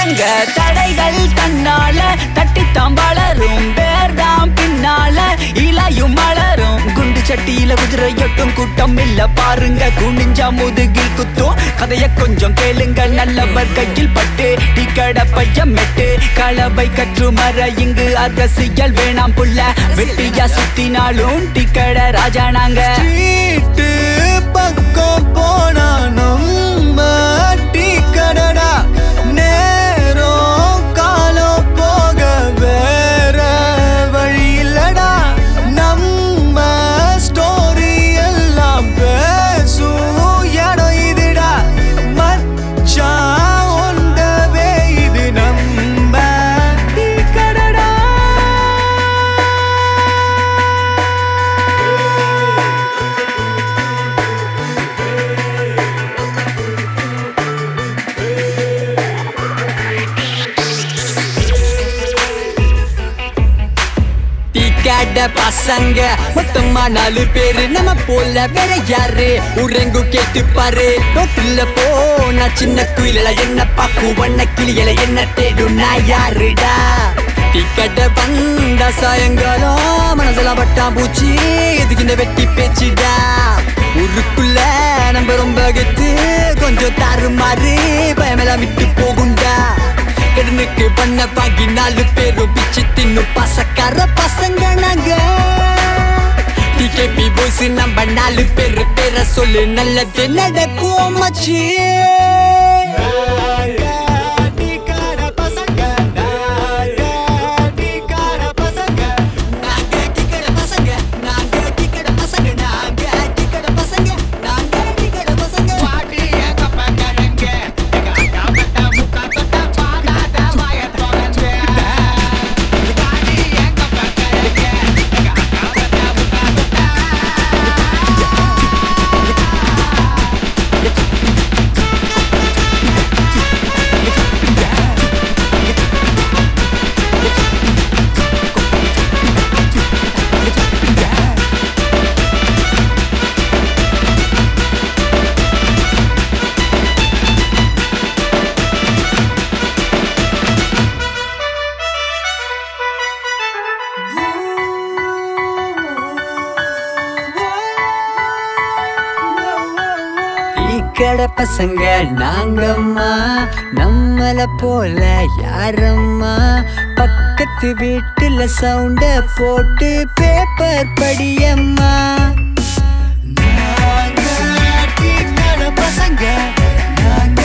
பசங்க தடைகள் தன்னால தட்டித்தாம் வளரும் வேர்தாம் பின்னால இலையும் மலரும் குண்டு சட்டியில குதிரை எட்டும் கூட்டம் இல்ல பாருங்க குனிஞ்சா முதுகில் குத்தும் கதைய கொஞ்சம் கேளுங்க நல்லவர் கையில் பட்டு டீ கடை பையன் மெட்டு களவை கற்று மர இங்கு அரசியல் வேணாம் புள்ள வெட்டியா சுத்தினாலும் டீ கடை ராஜா நாங்க வீட்டு பக்கம் போனா நம்ம டீ கடடா நேரம் காலம் போக வேற வழி இல்லடா நம்ம ஸ்டோரி எல்லாம் பேசும் இடம் இதுடா மச்சான் ஒன்றவே இது நம்ம டீ கடடா டீ கடை பசங்க மொத்தமா நாலு பேரு நம்ம போல வேற யாரு ஊரெங்கு கேட்டு பாரு ரோட்டுல போனா சின்ன குயில என்ன பாக்கு வண்ண கிளியில என்ன தேடும் நான் யாருடா டீ கடை வந்தா சாயங்காலம் மனசெல்லாம் பட்டாம் பூச்சி எதுக்கு இந்த வெட்டி பேச்சுடா ஊருக்குள்ள நம்ம ரொம்ப கெத்து கொஞ்சம் தாறுமாறு பயமெல்லாம் விட்டு போகுண்டா கடனுக்கு பண்ண வாங்கி நாலு பேரும் பிச்சு தின்னும் பசக்கார பசங்க நாங்க டிகேபி பாய்ஸ் நம்ம நாலு பேரு பேரை சொல்லு நல்லது நடக்கும் மச்சி நாங்க டிக்கெட பசங்க, நாங்க டிக்கெட பசங்க, நாங்க டிக்கெட பசங்க, நாங்க டிக்கெட பசங்க. கடை பசங்க நாங்கம்மா நம்மள போல யாரம்மா பக்கத்து வீட்டுல சவுண்ட போட்டு பேப்பர் படியம்மா நாங்க டீ கடை பசங்க நாங்க